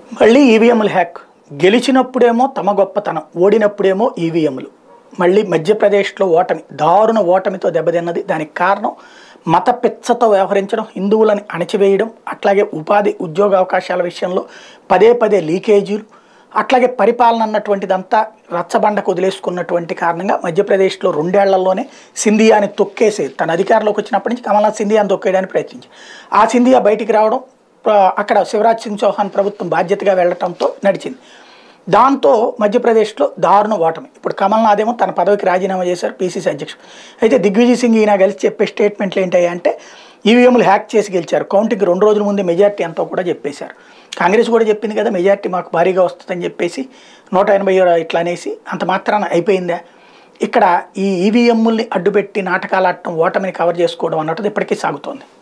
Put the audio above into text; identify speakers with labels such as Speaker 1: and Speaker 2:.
Speaker 1: మళ్ళీ ఈవీఎంలు హ్యాక్ గెలిచినప్పుడేమో తమ గొప్పతనం ఓడినప్పుడేమో ఈవీఎంలు మళ్ళీ మధ్యప్రదేశ్లో ఓటమి దారుణ ఓటమితో దెబ్బతిన్నది దానికి కారణం మత పిచ్చతో వ్యవహరించడం హిందువులని అణచివేయడం అట్లాగే ఉపాధి ఉద్యోగ అవకాశాల విషయంలో పదే పదే లీకేజీలు అట్లాగే పరిపాలన అన్నటువంటిదంతా రచ్చబండకు వదిలేసుకున్నటువంటి కారణంగా మధ్యప్రదేశ్లో రెండేళ్లలోనే సింధియాని తొక్కేసి తన అధికారంలోకి వచ్చినప్పటి నుంచి కమల్నాథ్ సింధియాని తొక్కేయడానికి ప్రయత్నించి ఆ సింధియా బయటికి రావడం ఆ, అక్కడ శివరాజ్ సింగ్ చౌహాన్ ప్రభుత్వం బాధ్యతగా వెళ్ళటంతో నడిచింది దాంతో మధ్యప్రదేశ్లో దారుణ ఓటమి ఇప్పుడు కమల్నాథ్ ఏమో తన పదవికి రాజీనామా చేశారు పీసీసీ అధ్యక్షుడు అయితే దిగ్విజయ్ సింగ్ ఈయన కలిసి చెప్పే స్టేట్మెంట్లు ఏంటయ్యా అంటే ఈవీఎంలు హ్యాక్ చేసి గెలిచారు కౌంటింగ్ రెండు రోజుల ముందే మెజార్టీ ఎంతో కూడా చెప్పేశారు కాంగ్రెస్ కూడా చెప్పింది కదా మెజార్టీ మాకు భారీగా వస్తుందని చెప్పేసి నూట ఎనభై ఇట్లా అనేసి అంత మాత్రాన అయిపోయిందా ఇక్కడ ఈ ఈవీఎంలని అడ్డుపెట్టి నాటకాలు ఆడటం ఓటమిని కవర్ చేసుకోవడం అన్నట్టు ఇప్పటికీ సాగుతోంది